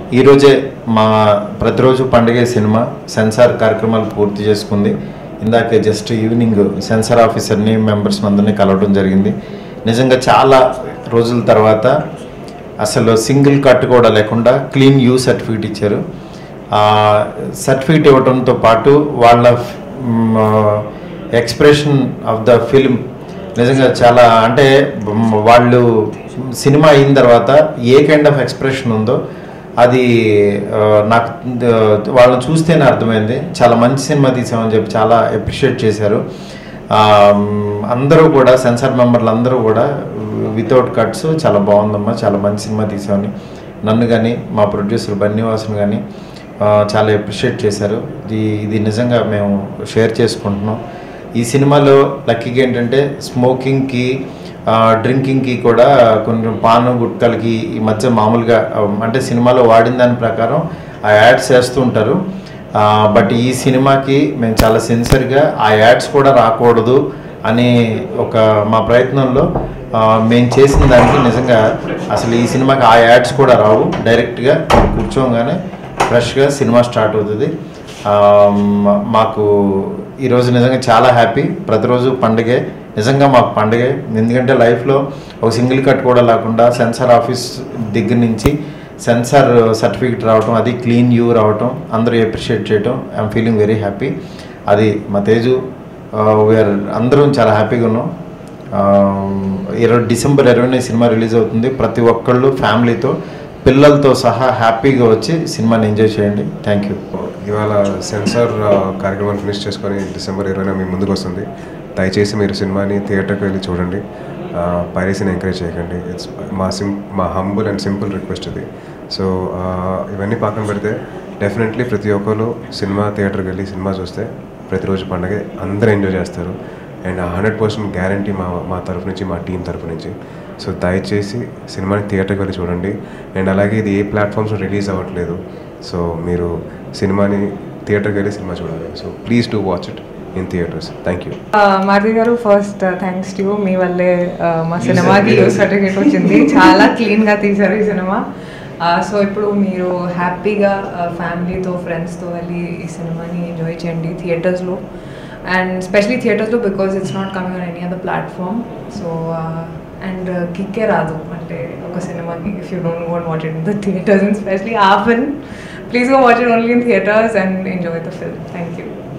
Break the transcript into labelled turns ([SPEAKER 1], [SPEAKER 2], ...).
[SPEAKER 1] ఈరోజే మా ప్రతిరోజు పండుగ సినిమా సెన్సార్ కార్యక్రమాలు పూర్తి చేసుకుంది ఇందాకే జస్ట్ ఈవినింగ్ సెన్సార్ ఆఫీసర్ని మెంబర్స్ అందరినీ కలవడం జరిగింది నిజంగా చాలా రోజుల తర్వాత అసలు సింగిల్ కట్ కూడా లేకుండా క్లీన్ యూ సర్టిఫికేట్ ఇచ్చారు సర్టిఫికేట్ ఇవ్వడంతో పాటు వాళ్ళ ఎక్స్ప్రెషన్ ఆఫ్ ద ఫిల్మ్ నిజంగా చాలా అంటే మ్, వాళ్ళు సినిమా అయిన తర్వాత ఏ కైండ్ ఆఫ్ ఎక్స్ప్రెషన్ ఉందో అది ఆ, నాకు ఆ, వాళ్ళని చూస్తేనే అర్థమైంది చాలా మంచి సినిమా తీసామని చెప్పి చాలా అప్రిషియేట్ చేశారు ఆ, మ్, అందరూ కూడా సెన్సార్ మెంబర్లు అందరూ కూడా వితౌట్ కట్స్ చాలా బాగుందమ్మా చాలా మంచి సినిమా తీసామని నన్ను కానీ మా ప్రొడ్యూసర్ బన్నీవాసుని కానీ ఆ, చాలా అప్రిషియేట్ చేశారు ఇది ఇది నిజంగా మేము షేర్ చేసుకుంటున్నాం ఈ సినిమాలో లక్కీగా ఏంటంటే స్మోకింగ్కి డ్రింకింగ్కి కూడా కొంచెం పాను గుట్కలకి ఈ మధ్య మామూలుగా ఆ, అంటే సినిమాలో వాడిన దాని ప్రకారం ఆ యాడ్స్ వేస్తూ ఉంటారు ఆ, బట్ ఈ సినిమాకి మేము చాలా సిన్సియర్గా ఆ యాడ్స్ కూడా రాకూడదు అని ఒక మా ప్రయత్నంలో ఆ, మేము చేసిన దానికి నిజంగా అసలు ఈ సినిమాకి ఆ యాడ్స్ కూడా రావు డైరెక్ట్గా కూర్చోగానే ఫ్రెష్గా సినిమా స్టార్ట్ అవుతుంది ఆ, మ- మాకు ఈరోజు నిజంగా చాలా హ్యాపీ ప్రతిరోజు పండుగే నిజంగా మాకు పండుగే ఎందుకంటే లైఫ్లో ఒక సింగిల్ కట్ కూడా లేకుండా సెన్సార్ ఆఫీస్ దగ్గర నుంచి సెన్సార్ సర్టిఫికేట్ రావటం అది క్లీన్ యూ రావటం అందరూ అప్రిషియేట్ చేయటం ఐఎమ్ ఫీలింగ్ వెరీ హ్యాపీ అది మా తేజు వీఆర్ అందరం చాలా హ్యాపీగా ఉన్నాం ఆ, ఇరవై డిసెంబర్ ఇరవై సినిమా రిలీజ్ అవుతుంది ప్రతి ఒక్కళ్ళు ఫ్యామిలీతో పిల్లలతో సహా హ్యాపీగా వచ్చి సినిమాని ఎంజాయ్ చేయండి థ్యాంక్ యూ
[SPEAKER 2] ఇవాళ సెన్సార్ ఆ, కార్యక్రమాన్ని ఫినిష్ చేసుకొని డిసెంబర్ ఇరవైన మీ ముందుకు వస్తుంది దయచేసి మీరు సినిమాని థియేటర్కి వెళ్ళి చూడండి పైరసీని ఎంకరేజ్ చేయకండి ఇట్స్ మా సిం మా హంబుల్ అండ్ సింపుల్ రిక్వెస్ట్ ఇది సో ఇవన్నీ పక్కన పెడితే డెఫినెట్లీ ప్రతి ఒక్కరు సినిమా థియేటర్కి వెళ్ళి సినిమా చూస్తే ప్రతిరోజు పండగ అందరూ ఎంజాయ్ చేస్తారు అండ్ హండ్రెడ్ పర్సెంట్ గ్యారంటీ మా మా తరఫు నుంచి మా టీం తరఫు నుంచి సో దయచేసి సినిమాని థియేటర్కి వెళ్ళి చూడండి అండ్ అలాగే ఇది ఏ ప్లాట్ఫామ్స్ రిలీజ్ అవ్వట్లేదు సో మీరు సినిమాని థియేటర్కి వెళ్ళి సినిమా చూడాలి so please do watch it in theatres thank you
[SPEAKER 3] Maruthi గారు ఫస్ట్ థ్యాంక్స్ టు మీ వల్లే uh, మా సినిమాకి యూస్ సర్టిఫికేట్ వచ్చింది చాలా క్లీన్గా తీశారు ఈ సినిమా సో ఇప్పుడు మీరు హ్యాపీగా ఫ్యామిలీతో ఫ్రెండ్స్తో వెళ్ళి ఈ సినిమాని ఎంజాయ్ చేయండి థియేటర్స్లో అండ్ స్పెషలీ థియేటర్స్లో because it's not coming on any other platform so and కిక్కే రాదు అంటే ఒక సినిమాకి if you don't want watch it in the theatres and specially ఆ film please go watch it only in theatres and enjoy the film thank you